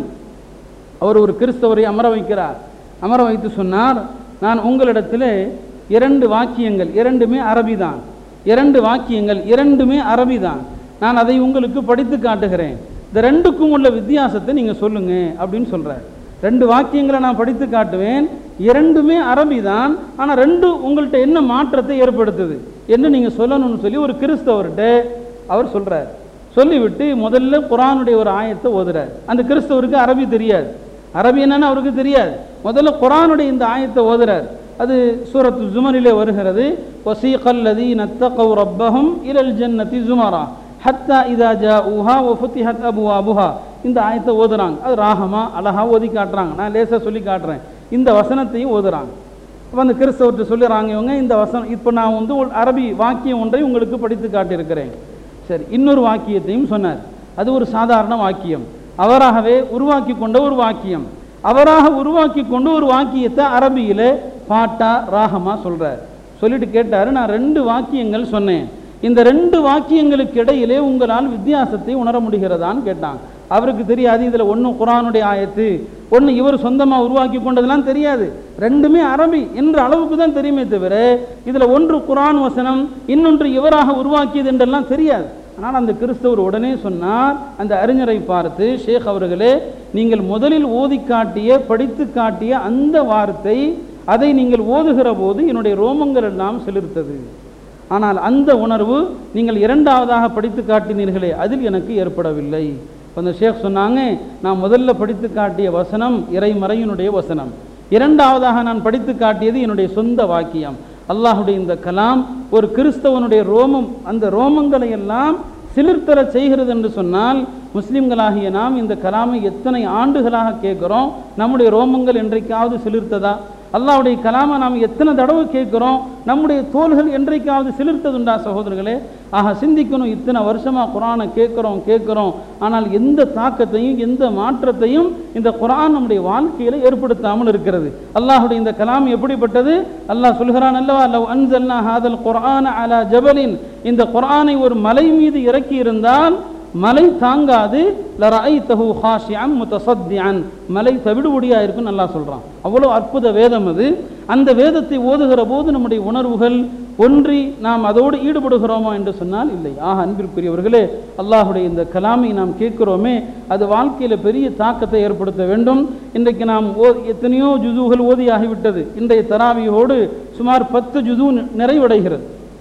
அவர் ஒரு கிறிஸ்தவரை அமர வைக்கிறார் அமர வைத்து சொன்னார் நான் உங்களிடத்தில் இரண்டு வாக்கியங்கள் இரண்டுமே அரபி தான் இரண்டு வாக்கியங்கள் இரண்டுமே அரபி தான் நான் அதை உங்களுக்கு படித்து காட்டுகிறேன் இந்த ரெண்டுக்கும் உள்ள வித்தியாசத்தை நீங்கள் சொல்லுங்க அப்படின்னு சொல்கிறார் ரெண்டு வாக்கியங்களை நான் படித்து காட்டுவேன் இரண்டுமே அரபி தான் ஆனால் ரெண்டு உங்கள்கிட்ட என்ன மாற்றத்தை ஏற்படுத்துது என்று நீங்கள் சொல்லணும்னு சொல்லி ஒரு கிறிஸ்தவர்கிட்ட அவர் சொல்கிறார் சொல்லிவிட்டு முதல்ல குரானுடைய ஒரு ஆயத்தை ஓதுறார் அந்த கிறிஸ்தவருக்கு அரபி தெரியாது அரபி என்னன்னு அவருக்கு தெரியாது முதல்ல குரானுடைய இந்த ஆயத்தை ஓதுறார் அது சூரத்து ஜுமரிலே வருகிறது வசீகல்லதி நத்தகவ் ரப்பஹும் இலல் ஜன்னதி ஜுமரா ஹத்தா இதா ஜா உஹா ஒ ஃபுத்திஹத் அபுஹா இந்த ஆயத்தை ஓதுறாங்க அது ராகமா அழகா ஓதி காட்டுறாங்க நான் லேசாக சொல்லி காட்டுறேன் இந்த வசனத்தையும் ஓதுறாங்க அப்போ அந்த கிறிஸ்தவர்கிட்ட சொல்லுறாங்க இவங்க இந்த வசனம் இப்போ நான் வந்து ஒரு அரபி வாக்கியம் ஒன்றை உங்களுக்கு படித்து காட்டியிருக்கிறேன் சரி இன்னொரு வாக்கியத்தையும் சொன்னார் அது ஒரு சாதாரண வாக்கியம் அவராகவே உருவாக்கி கொண்ட ஒரு வாக்கியம் அவராக உருவாக்கி கொண்டு ஒரு வாக்கியத்தை அரபியில் பாட்டா ராகமா சொல்றார் சொல்லிட்டு கேட்டாரு நான் ரெண்டு வாக்கியங்கள் சொன்னேன் இந்த ரெண்டு வாக்கியங்களுக்கு இடையிலே உங்களால் வித்தியாசத்தை உணர முடிகிறதான்னு கேட்டாங்க அவருக்கு தெரியாது இதில் ஒன்று குரானுடைய ஆயத்து ஒன்று இவர் சொந்தமாக உருவாக்கி கொண்டதெல்லாம் தெரியாது ரெண்டுமே அரபி என்ற அளவுக்கு தான் தெரியுமே தவிர இதில் ஒன்று குரான் வசனம் இன்னொன்று இவராக உருவாக்கியது என்றெல்லாம் தெரியாது ஆனால் அந்த கிறிஸ்தவர் உடனே சொன்னார் அந்த அறிஞரை பார்த்து ஷேக் அவர்களே நீங்கள் முதலில் ஓதி காட்டிய படித்து காட்டிய அந்த வார்த்தை அதை நீங்கள் ஓதுகிற போது என்னுடைய ரோமங்கள் எல்லாம் செலுத்தது ஆனால் அந்த உணர்வு நீங்கள் இரண்டாவதாக படித்து காட்டினீர்களே அதில் எனக்கு ஏற்படவில்லை இப்ப அந்த ஷேக் சொன்னாங்க நான் முதல்ல படித்து காட்டிய வசனம் இறைமறையினுடைய வசனம் இரண்டாவதாக நான் படித்து காட்டியது என்னுடைய சொந்த வாக்கியம் அல்லாஹுடைய இந்த கலாம் ஒரு கிறிஸ்தவனுடைய ரோமம் அந்த ரோமங்களை எல்லாம் சிலிர்த்தர செய்கிறது என்று சொன்னால் முஸ்லிம்களாகிய நாம் இந்த கலாமை எத்தனை ஆண்டுகளாக கேட்குறோம் நம்முடைய ரோமங்கள் என்றைக்காவது சிலிர்த்ததா அல்லாஹ்வுடைய கலாமை நாம் எத்தனை தடவை கேட்குறோம் நம்முடைய தோள்கள் என்றைக்காவது சிலிர்த்ததுண்டா சகோதரர்களே ஆக சிந்திக்கணும் இத்தனை வருஷமாக குரானை கேட்குறோம் கேட்குறோம் ஆனால் எந்த தாக்கத்தையும் எந்த மாற்றத்தையும் இந்த குரான் நம்முடைய வாழ்க்கையில் ஏற்படுத்தாமல் இருக்கிறது அல்லாஹுடைய இந்த கலாம் எப்படிப்பட்டது அல்லாஹ் சொல்கிறான் அல்லவா லவ் அன்சல்னா ஹாதல் குர்ஆன அலா ஜபலின் இந்த குர்ஆனை ஒரு மலை மீது இறக்கி இருந்தால் மலை தாங்காது லரஐத்தஹு ஹாஷியன் முத்தசத்தியன் மலை தவிடுபடியாக இருக்குன்னு நல்லா சொல்கிறான் அவ்வளோ அற்புத வேதம் அது அந்த வேதத்தை ஓதுகிற போது நம்முடைய உணர்வுகள் ஒன்றி நாம் அதோடு ஈடுபடுகிறோமா என்று சொன்னால் இல்லை ஆக அன்பிற்குரியவர்களே அல்லாஹுடைய இந்த கலாமை நாம் கேட்கிறோமே அது வாழ்க்கையில் பெரிய தாக்கத்தை ஏற்படுத்த வேண்டும் இன்றைக்கு நாம் ஓ எத்தனையோ ஜுதுகள் ஓதியாகிவிட்டது இன்றைய தராவியோடு சுமார் பத்து ஜுது நிறைவடைகிறது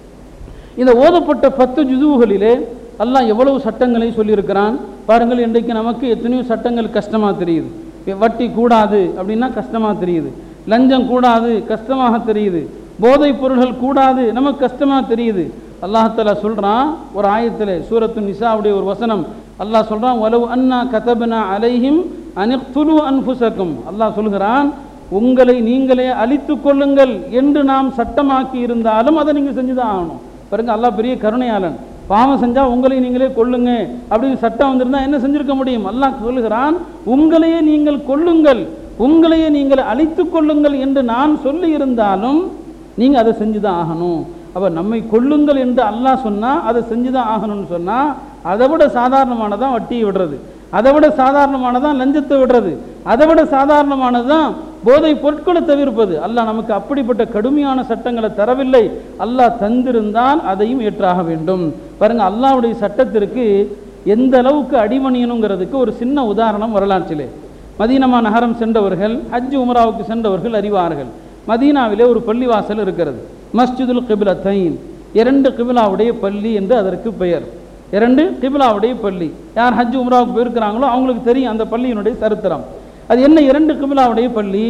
இந்த ஓதப்பட்ட பத்து ஜுதுகளிலே அல்லாஹ் எவ்வளவு சட்டங்களை சொல்லியிருக்கிறான் பாருங்கள் இன்றைக்கு நமக்கு எத்தனையோ சட்டங்கள் கஷ்டமாக தெரியுது வட்டி கூடாது அப்படின்னா கஷ்டமாக தெரியுது லஞ்சம் கூடாது கஷ்டமாக தெரியுது போதைப் பொருள்கள் கூடாது நமக்கு கஷ்டமாக தெரியுது அல்லாஹாலா சொல்கிறான் ஒரு ஆயத்தில் சூரத்து நிசாவுடைய ஒரு வசனம் அல்லாஹ் சொல்கிறான் வலவு அன்னா கதபனா அலைஹிம் அனிக்துலு அன்புசக்கும் அல்லாஹ் சொல்கிறான் உங்களை நீங்களே அழித்து கொள்ளுங்கள் என்று நாம் சட்டமாக்கி இருந்தாலும் அதை நீங்கள் செஞ்சுதான் ஆகணும் பாருங்க அல்லாஹ் பெரிய கருணையாளன் பாவம் செஞ்சால் உங்களை நீங்களே கொள்ளுங்க அப்படின்னு சட்டம் வந்திருந்தா என்ன செஞ்சிருக்க முடியும் அல்லாஹ் சொல்லுகிறான் உங்களையே நீங்கள் கொள்ளுங்கள் உங்களையே நீங்கள் அழித்து கொள்ளுங்கள் என்று நான் சொல்லி இருந்தாலும் நீங்கள் அதை செஞ்சு தான் ஆகணும் அப்போ நம்மை கொள்ளுங்கள் என்று அல்லாஹ் சொன்னால் அதை செஞ்சு தான் ஆகணும்னு சொன்னால் அதை விட சாதாரணமானதான் வட்டியை விடுறது அதை விட சாதாரணமானதான் லஞ்சத்தை விடுறது அதை விட சாதாரணமானது தான் போதை பொருட்களை தவிர்ப்பது அல்லாஹ் நமக்கு அப்படிப்பட்ட கடுமையான சட்டங்களை தரவில்லை அல்லாஹ் தந்திருந்தால் அதையும் ஏற்றாக வேண்டும் பாருங்க அல்லாஹ்வுடைய சட்டத்திற்கு எந்த அளவுக்கு அடிமணியணுங்கிறதுக்கு ஒரு சின்ன உதாரணம் வரலாற்றிலே மதீனமா நகரம் சென்றவர்கள் ஹஜ் உமராவுக்கு சென்றவர்கள் அறிவார்கள் மதீனாவிலே ஒரு பள்ளிவாசல் இருக்கிறது மஸ்ஜிதுல் கிபிலத்தைன் இரண்டு கிபிலாவுடைய பள்ளி என்று அதற்கு பெயர் இரண்டு கிபிலாவுடைய பள்ளி யார் ஹஜ் உம்ராவுக்கு போயிருக்கிறாங்களோ அவங்களுக்கு தெரியும் அந்த பள்ளியினுடைய சரித்திரம் அது என்ன இரண்டு கிபிலாவுடைய பள்ளி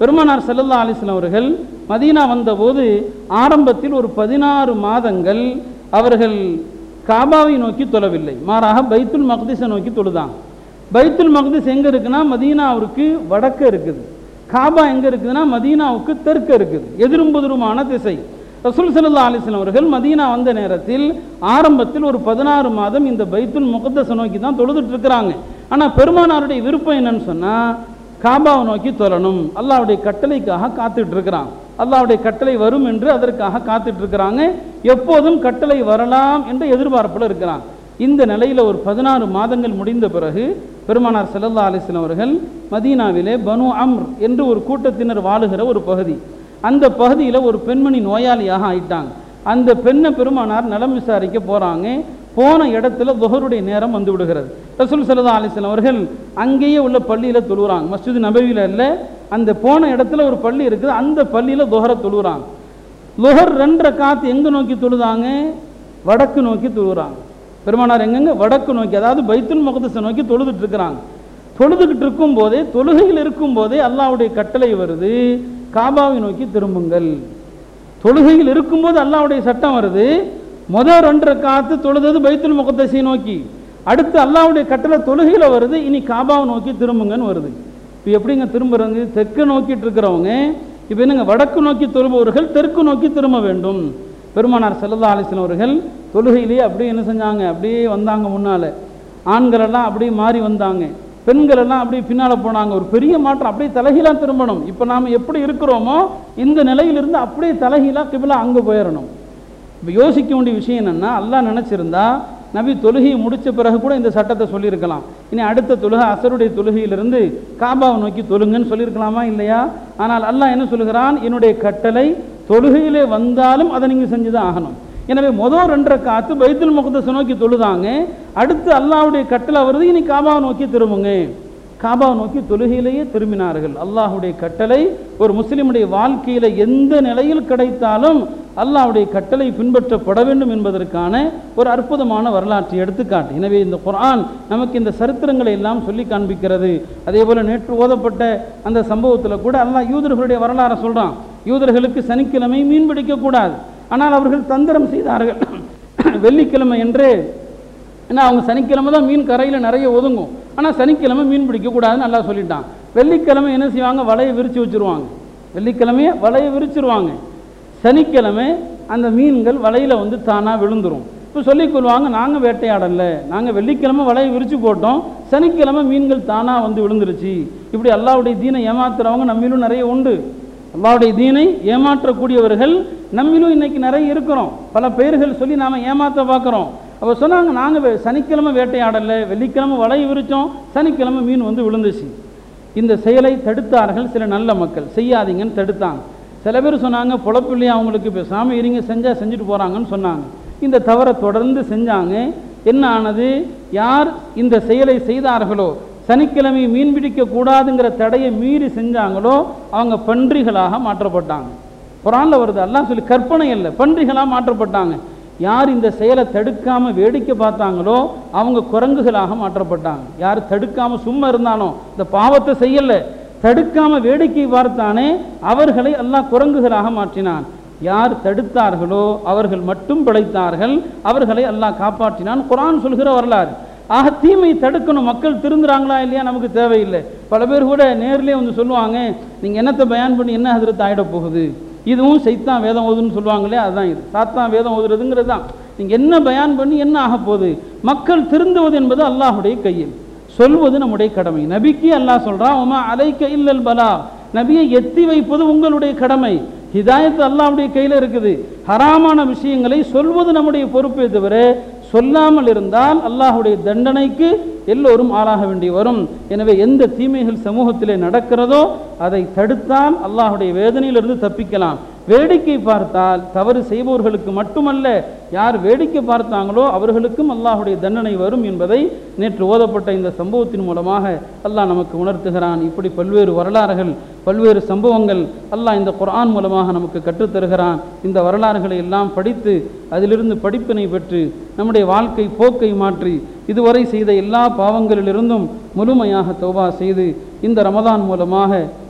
பெருமானார் ஸல்லல்லாஹு அலைஹி வஸல்லம் அவர்கள் மதீனா வந்தபோது ஆரம்பத்தில் ஒரு பதினாறு மாதங்கள் அவர்கள் காபாவை நோக்கி தொழவில்லை மாறாக பைத்துல் மக்திஸை நோக்கி தொழுதாங்க பைத்துல் மக்திஸ் எங்க இருக்குன்னா மதீனாவிற்கு வடக்க இருக்குது காபா எங்க இருக்குதுன்னா மதீனாவுக்கு தெற்க இருக்குது எதிரும்புதிருமான திசை ரசூல் ஸல்லல்லாஹு அலைஹி வஸல்லம் அவர்கள் மதீனா வந்த நேரத்தில் ஆரம்பத்தில் ஒரு பதினாறு மாதம் இந்த பைத்துல் முகத்தஸை நோக்கி தான் தொழுதுட்டு இருக்கிறாங்க ஆனா பெருமானாருடைய விருப்பம் என்னன்னு சொன்னா காபாவை நோக்கி தொழணும் அல்லாஹ்வுடைய கட்டளைக்காக காத்துட்டு இருக்கிறான் அல்லாஹ்வுடைய கட்டளை வரும் என்று அதற்காக காத்துட்டு இருக்கிறாங்க எப்போதும் கட்டளை வரலாம் என்ற எதிர்பார்ப்பில் இருக்கிறான் இந்த நிலையில ஒரு பதினாறு மாதங்கள் முடிந்த பிறகு பெருமானார் ஸல்லல்லாஹு அலைஹி வஸல்லம் அவர்கள் மதீனாவிலே பனு அம்ர் என்று ஒரு கூட்டத்தினர் வாழுகிற ஒரு பகுதி அந்த பகுதியில் ஒரு பெண்மணி நோயாளியாக ஆயிட்டாங்க அந்த பெண்ணை பெருமானார் நலம் விசாரிக்க போறாங்க போன இடத்துல துஹருடைய நேரம் வந்து விடுகிறது ரசூல் சல்லா அலிஸ்லாம் அவர்கள் அங்கேயே உள்ள பள்ளியில் தொழுகிறாங்க மஸ்ஜித் நபவியில் இல்லை அந்த போன இடத்துல ஒரு பள்ளி இருக்குது அந்த பள்ளியில் துஹரை தொழுகிறாங்க லுஹர் ரெண்டரை காத்து எங்கே நோக்கி தொழுதாங்க வடக்கு நோக்கி தொழுகிறாங்க பெருமானார் எங்கெங்க வடக்கு நோக்கி அதாவது பைத்துல் முகதஸை நோக்கி தொழுதுட்டு இருக்கிறாங்க தொழுதுகிட்டு இருக்கும் போதே தொழுகையில் இருக்கும் போதே அல்லாஹ்வுடைய கட்டளை வருது காபாவை நோக்கி திரும்புங்கள் தொழுகையில் இருக்கும்போது அல்லாஹ்வுடைய சட்டம் வருது முதல் ரெண்டரை காத்து தொழுதது பைத்துல் முகத்தஸை நோக்கி அடுத்து அல்லாஹ்வுடைய கட்டளை தொழுகையில் வருது இனி காபாவை நோக்கி திரும்புங்கன்னு வருது இப்போ எப்படிங்க திரும்புறது தெற்கு நோக்கிட்டு இருக்கிறவங்க இப்போ என்னங்க வடக்கு நோக்கி திரும்புவர்கள் தெற்கு நோக்கி திரும்ப வேண்டும் பெருமானார் ஸல்லல்லாஹு அலைஹி வஸல்லம் அவர்கள் தொழுகையிலேயே அப்படியே என்ன செஞ்சாங்க அப்படியே வந்தாங்க முன்னால ஆண்கள் எல்லாம் அப்படியே மாறி வந்தாங்க பெண்கள் எல்லாம் அப்படியே பின்னால போனாங்க ஒரு பெரிய மாற்றம் அப்படியே தலைகீழா திரும்பணும் இப்போ நாம எப்படி இருக்கிறோமோ இந்த நிலையிலிருந்து அப்படியே தலைகீழா கிபிலா அங்கே போயிடணும் இப்போ யோசிக்க வேண்டிய விஷயம் என்னன்னா அல்லாஹ் நினைச்சிருந்தா நபி தொழுகையை முடிச்ச பிறகு கூட இந்த சட்டத்தை சொல்லியிருக்கலாம் இனி அடுத்த தொழுகை அசருடைய தொழுகையிலிருந்து காபாவை நோக்கி தொழுங்கன்னு சொல்லியிருக்கலாமா இல்லையா ஆனால் அல்லாஹ் என்ன சொல்லுகிறான் என்னுடைய கட்டளை தொழுகையிலே வந்தாலும் அதை நீங்கள் செஞ்சுதான் ஆகணும் எனவே முதல் ரெண்டரை காத்து பைத்துல் முகத்தஸை நோக்கி தொழுதாங்க அடுத்து அல்லாஹ்வுடைய கட்டளை வருது இனி காபாவை நோக்கி திரும்புங்க காபாவை நோக்கி தொழுகையிலேயே திரும்பினார்கள் அல்லாஹ்வுடைய கட்டளை ஒரு முஸ்லிமுடைய வாழ்க்கையில எந்த நிலையில் கிடைத்தாலும் அல்லாஹ்வுடைய கட்டளை பின்பற்றப்பட வேண்டும் என்பதற்கான ஒரு அற்புதமான வரலாற்று எடுத்துக்காட்டு எனவே இந்த குர்ஆன் நமக்கு இந்த சரித்திரங்களை எல்லாம் சொல்லி காண்பிக்கிறது அதே போல நேற்று ஓதப்பட்ட அந்த சம்பவத்தில் கூட அல்லாஹ் யூதர்களுடைய வரலாறை சொல்றான் யூதர்களுக்கு சனிக்கிழமை மீன் பிடிக்கக்கூடாது ஆனால் அவர்கள் தந்திரம் செய்தார்கள் வெள்ளிக்கிழமை என்று ஏன்னா அவங்க சனிக்கிழமை தான் மீன் கரையில் நிறைய ஒதுங்கும் ஆனால் சனிக்கிழமை மீன் பிடிக்கக்கூடாதுன்னு நல்லா சொல்லிட்டான் வெள்ளிக்கிழமை என்ன செய்வாங்க வலையை விரித்து வச்சுருவாங்க வெள்ளிக்கிழமையே வலையை விரிச்சிருவாங்க சனிக்கிழமை அந்த மீன்கள் வலையில் வந்து தானாக விழுந்துரும் இப்போ சொல்லிக் கொள்வாங்க நாங்கள் வேட்டையாடல நாங்கள் வெள்ளிக்கிழமை வலையை விரித்து போட்டோம் சனிக்கிழமை மீன்கள் தானாக வந்து விழுந்துருச்சு இப்படி அல்லாவுடைய தீனை ஏமாத்துறவங்க நம்மிலும் நிறைய உண்டு அல்லாவுடைய தீனை ஏமாற்றக்கூடியவர்கள் நம்மிலும் இன்னைக்கு நிறைய இருக்கிறோம் பல பெயர்கள் சொல்லி நாம் ஏமாற்ற பார்க்குறோம் அப்போ சொன்னாங்க நாங்கள் சனிக்கிழமை வேட்டையாடல வெள்ளிக்கிழமை வலை விரித்தோம் சனிக்கிழமை மீன் வந்து விழுந்துச்சு இந்த செயலை தடுத்தார்கள் சில நல்ல மக்கள் செய்யாதீங்கன்னு தடுத்தாங்க சில பேர் சொன்னாங்க பொழப்பில்லையே அவங்களுக்கு இப்போ சாமி இருங்க செஞ்சால் செஞ்சுட்டு போகிறாங்கன்னு சொன்னாங்க இந்த தவறை தொடர்ந்து செஞ்சாங்க என்ன ஆனது யார் இந்த செயலை செய்தார்களோ சனிக்கிழமை மீன் பிடிக்க கூடாதுங்கிற தடையை மீறி செஞ்சாங்களோ அவங்க பன்றிகளாக மாற்றப்பட்டாங்க குரான்ல வருது அல்லாஹ் சொல்லி கற்பனை இல்லை பன்றிகளாக மாற்றப்பட்டாங்க யார் இந்த செயலை தடுக்காம வேடிக்கை பார்த்தாங்களோ அவங்க குரங்குகளாக மாற்றப்பட்டாங்க யார் தடுக்காம சும்மா இருந்தானோ இந்த பாவத்தை செய்யல தடுக்காம வேடிக்கை பார்த்தானே அவர்களை அல்லாஹ் குரங்குகளாக மாற்றினான் யார் தடுத்தார்களோ அவர்கள் மட்டும் பிழைத்தார்கள் அவர்களை அல்லாஹ் காப்பாற்றினான் குரான் சொல்கிற வரலாறு ஆக தீமை தடுக்கணும் மக்கள் திருந்துறாங்களா இல்லையா நமக்கு தேவையில்லை பல பேர் கூட நேர்லயே வந்து சொல்லுவாங்க நீங்கள் என்னத்தை பயான் பண்ணி என்ன அதிரத்து ஆகிட போகுது இதுவும் சைத்தான் வேதம் ஓதுன்னு சொல்லுவாங்களே அதுதான் இது சாத்தான் வேதம் ஓதுறதுங்கிறது தான் நீங்கள் என்ன பயான் பண்ணி என்ன ஆக போகுது மக்கள் திருந்துவது என்பது அல்லாஹுடைய கையில் சொல்வது நம்முடைய கடமை நபிக்கு அல்லாஹ் சொல்றான் உமா அலைக்க இல்லல் பலா நபியை எத்தி வைப்பது உங்களுடைய கடமை ஹிதாயத்து அல்லாஹ்வுடைய கையில் இருக்குது ஹராமான விஷயங்களை சொல்வது நம்முடைய பொறுப்பே தவிர சொல்லாமல் இருந்தால் அல்லாஹுடைய தண்டனைக்கு எல்லோரும் ஆளாக வேண்டி வரும் எனவே எந்த தீமைகள் சமூகத்திலே நடக்கிறதோ அதை தடுத்தால் அல்லாஹுடைய வேதனையிலிருந்து தப்பிக்கலாம் வேடிக்கை பார்த்தால் தவறு செய்பவர்களுக்கு மட்டுமல்ல யார் வேடிக்கை பார்த்தாங்களோ அவர்களுக்கும் அல்லாஹுடைய தண்டனை வரும் என்பதை நேற்று ஓதப்பட்ட இந்த சம்பவத்தின் மூலமாக அல்லாஹ் நமக்கு உணர்த்துகிறான் இப்படி பல்வேறு வரலாறுகள் பல்வேறு சம்பவங்கள் அல்லாஹ் இந்த குர்ஆன் மூலமாக நமக்கு கற்றுத்தருகிறான் இந்த வரலாறுகளை எல்லாம் படித்து அதிலிருந்து படிப்பினை பெற்று நம்முடைய வாழ்க்கை போக்கை மாற்றி இதுவரை செய்த எல்லா பாவங்களிலிருந்தும் முழுமையாக தௌபா செய்து இந்த ரமதான் மூலமாக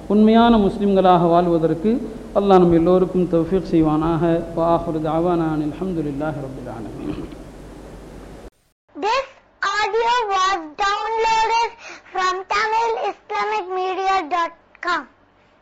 உண்மையான முஸ்லிம்களாக வாழ்வதற்கு அல்லாஹ் நம் எல்லோருக்கும் தௌஃபீக் செய்வானாக வாஹுரு தாவானான் அல்ஹம்துலில்லாஹி ரபில் ஆலமீன் This audio was downloaded from TamilIslamicMedia.com.